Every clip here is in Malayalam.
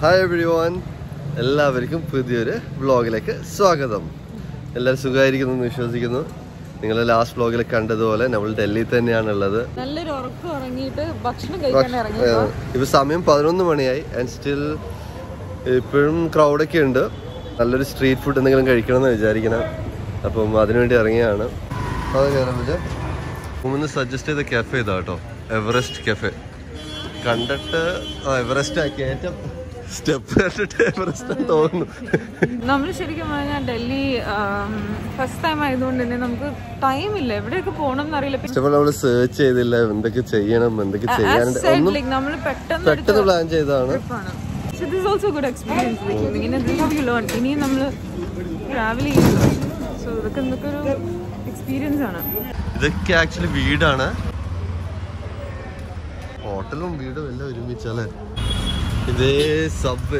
ഹായ് എവ്രി വൺ എല്ലാവർക്കും പുതിയൊരു വ്ളോഗിലേക്ക് സ്വാഗതം എല്ലാവരും സുഖമായിരിക്കുന്നു എന്ന് വിശ്വസിക്കുന്നു നിങ്ങൾ ലാസ്റ്റ് വ്ളോഗിൽ കണ്ടതുപോലെ നമ്മൾ ഡൽഹിയിൽ തന്നെയാണുള്ളത് നല്ലൊരു ഉറക്കം ഉറങ്ങിയിട്ട് ഭക്ഷണം കഴിക്കാൻ ഇറങ്ങി ഇപ്പൊ സമയം പതിനൊന്ന് മണിയായി ആൻഡ് സ്റ്റിൽ ഇപ്പോഴും ക്രൗഡൊക്കെ ഉണ്ട് നല്ലൊരു സ്ട്രീറ്റ് ഫുഡ് എന്തെങ്കിലും കഴിക്കണം എന്ന് വിചാരിക്കണം അപ്പം അതിനുവേണ്ടി ഇറങ്ങിയാണ് അത് കയറാൻ പറ്റും മുമ്പ് സജസ്റ്റ് ചെയ്ത കഫേ ഇതാ കേട്ടോ എവറസ്റ്റ് കഫേ കണ്ടിട്ട് ആ എവറസ്റ്റ് ആക്കി ഏറ്റവും സ്റ്റെപ്പ് കണ്ടിട്ട് എവറസ്റ്റ് എന്ന് തോന്നുന്നു നമ്മൾ ശരിക്കും പറഞ്ഞാൽ ഡൽഹി ഫസ്റ്റ് ടൈം ആയതുകൊണ്ട് തന്നെ നമുക്ക് ടൈം ഇല്ല എവിടെയൊക്കെ പോകണം എന്നറിയില്ല സ്റ്റെപ്പ് നമ്മൾ സെർച്ച് ചെയ്തില്ല എന്തൊക്കെ ചെയ്യണം എന്തൊക്കെ ചെയ്യാനുണ്ട് ഒന്നും നമ്മൾ പെട്ടെന്ന് പെട്ടെന്ന് പ്ലാൻ ചെയ്തതാണ് ട്രിപ്പാണ് this is also good experience ഇങ്ങനെ യു ലേൺ ഇനിയും നമ്മൾ ട്രാവൽ ചെയ്യുന്നു സോ ഇതൊക്കെ എന്തൊക്കെ ഒരു എക്സ്പീരിയൻസ് ആണ് ഇതൊക്കെ ആക്ച്വലി വീടാണ് ഹോട്ടലും വീടും എല്ലാം ഒരുമിച്ചല്ലേ ഇതേ സബ്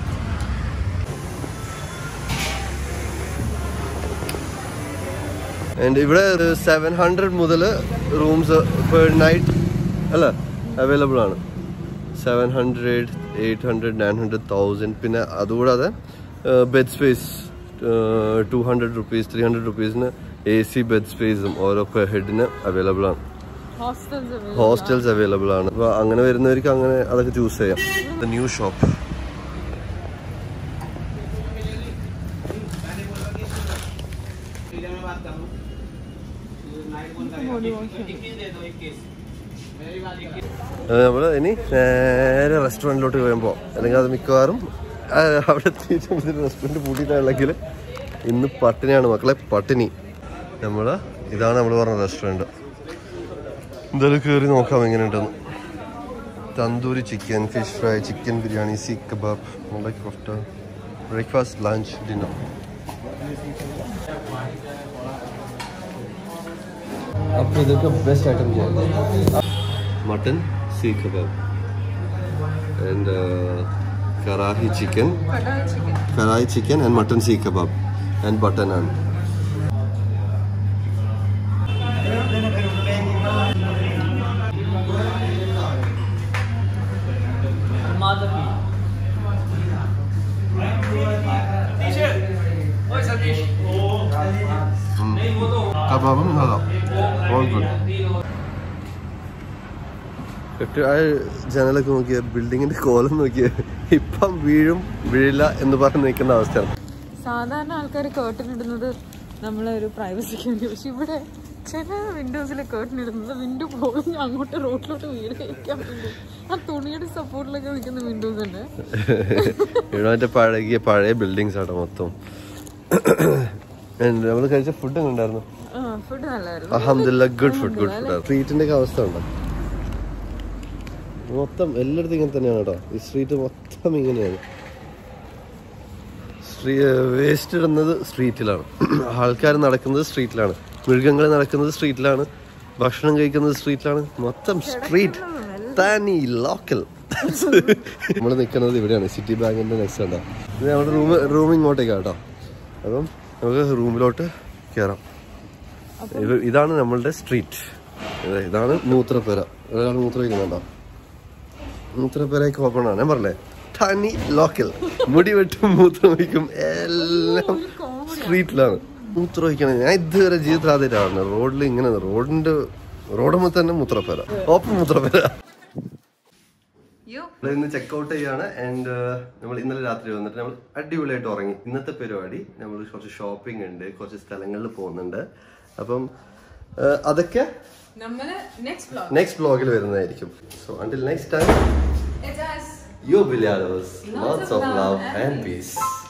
ആൻഡ് ഇവിടെ സെവൻ ഹൺഡ്രഡ് മുതൽ റൂംസ് പെർ നൈറ്റ് അല്ല അവൈലബിൾ ആണ് seven hundred eight hundred nine hundred thousand പിന്നെ അതുകൂടാതെ bed space two hundred rupees three hundred റുപ്പീസിന് എ സി ബെഡ് സ്പേസും ഓരോ പെർ ഹെഡിന് അവൈലബിൾ ആണ് ഹോസ്റ്റൽസ് ഹോസ്റ്റൽസ് അവൈലബിൾ ആണ് അപ്പോൾ അങ്ങനെ വരുന്നവർക്ക് അങ്ങനെ അതൊക്കെ ചൂസ് ചെയ്യാം ന്യൂ ഷോപ്പ് നമ്മൾ ഇനി നേരെ റെസ്റ്റോറൻറ്റിലോട്ട് വരുമ്പോൾ അല്ലെങ്കിൽ അത് മിക്കവാറും ആ, അവിടെ എത്തിയിട്ട് റെസ്റ്റോറൻറ്റ് പൂട്ടിയിട്ടുണ്ടെങ്കിൽ ഇന്ന് പട്ടിണിയാണ് മക്കളെ പട്ടിണി നമ്മൾ ഇതാണ് നമ്മൾ പറഞ്ഞ റെസ്റ്റോറൻറ്റ് എന്തായാലും കയറി നോക്കാം എങ്ങനെയുണ്ടെന്ന് tandoori chicken fish fry chicken biryani seekh kebab മുളക് കൊഫ്റ്റ ബ്രേക്ക്ഫാസ്റ്റ് ലഞ്ച് ഡിന്നർ അപ്പോൾ ഇതൊക്കെ ബെസ്റ്റ് ഐറ്റം ചെയ്യാം mutton seekh kebab and karahi chicken karahi chicken and mutton seekh kebab and butter naan കബാബും നല്ലതാ ഓൾ ഗുഡ് ആ ജനലൊക്കെ നോക്കിയ ബിൽഡിങ്ങിന്റെ കോലം നോക്കിയ ഇപ്പം വീഴും വീഴില്ല എന്ന് പറഞ്ഞ് നിൽക്കുന്ന അവസ്ഥയാണ് സാധാരണ ആൾക്കാർ കേർട്ടൻ ഇടുന്നത് നമ്മളെ ഒരു പ്രൈവസിക്ക് വേണ്ടി പക്ഷെ ഇവിടെ ചില വിൻഡോസിൽ കേർട്ടൻ ഇടുന്നത് വിൻഡോ പോലും അങ്ങോട്ട് റോഡിലോട്ട് വീട് കഴിക്കാൻ വേണ്ടി ആ തുണിയുടെ സപ്പോർട്ടിലൊക്കെ നിൽക്കുന്ന വിൻഡോസ് ഉണ്ട് ഇവിടെ മറ്റേ പഴകിയ പഴയ ബിൽഡിങ്സ് ആണ് മൊത്തം നമ്മൾ കഴിച്ച ഫുഡ് ഉണ്ടായിരുന്നു ആ ഫുഡ് നല്ലായിരുന്നു അഹമ്മദില്ല ഗുഡ് ഫുഡ് ഗുഡ് ഫുഡ് സ്ട്രീറ്റിന്റെ ഒക്കെ അവസ്ഥ ഉണ്ടോ മൊത്തം എല്ലായിടത്തും ഇങ്ങനെ തന്നെയാണ് കേട്ടോ ഈ സ്ട്രീറ്റ് മൊത്തം ഇങ്ങനെയാണ് സ്ട്രീ വേസ്റ്റ് ഇടുന്നത് സ്ട്രീറ്റിലാണ് ആൾക്കാർ നടക്കുന്നത് സ്ട്രീറ്റിലാണ് മൃഗങ്ങൾ നടക്കുന്നത് സ്ട്രീറ്റിലാണ് ഭക്ഷണം കഴിക്കുന്നത് സ്ട്രീറ്റിലാണ് മൊത്തം സ്ട്രീറ്റ് തനി ലോക്കൽ നമ്മൾ നിൽക്കുന്നത് ഇവിടെയാണ് സിറ്റി ബാങ്കിന്റെ നെക്സ്റ്റ് ഉണ്ടോ ഇത് നമ്മുടെ റൂം റൂം ഇങ്ങോട്ടേക്കാണ് കേട്ടോ അപ്പം നമുക്ക് റൂമിലോട്ട് കയറാം ഇത് ഇതാണ് നമ്മളുടെ സ്ട്രീറ്റ് ഇത് ഇതാണ് മൂത്രപ്പുര ഒരാൾ മൂത്രം വയ്ക്കുന്നുണ്ടോ മൂത്രപ്പുരയൊക്കെ ഓപ്പൺ ആണ് ഞാൻ പറഞ്ഞേ തനി ലോക്കൽ മുടി വെട്ടും മൂത്രം വയ്ക്കും എല്ലാം സ്ട്രീറ്റിലാണ് മൂത്രം വയ്ക്കണം ഞാൻ ഇതുവരെ ജീവിതത്തിൽ ആദ്യമായിട്ടാണ് റോഡിൽ ഇങ്ങനെ റോഡിന്റെ റോഡുമ്പോൾ തന്നെ മൂത്രപ്പുര ഓപ്പൺ മൂത്രപ്പുര യോ നമ്മൾ ഇന്ന് ചെക്കൗട്ട് ചെയ്യാണ് ആൻഡ് നമ്മൾ ഇന്നലെ രാത്രി വന്നിട്ട് നമ്മൾ അടിപൊളിയായിട്ട് ഉറങ്ങി ഇന്നത്തെ പരിപാടി നമ്മൾ കുറച്ച് ഷോപ്പിംഗ് ഉണ്ട് കുറച്ച് സ്ഥലങ്ങളിൽ പോകുന്നുണ്ട് അപ്പം uh, അതൊക്കെ നമ്മള് നെക്സ്റ്റ് ബ്ലോഗ് നെക്സ്റ്റ് ബ്ലോഗിൽ വരുന്നതായിരിക്കും so until next time you ബിലിയാഡോസ് lots of love and piece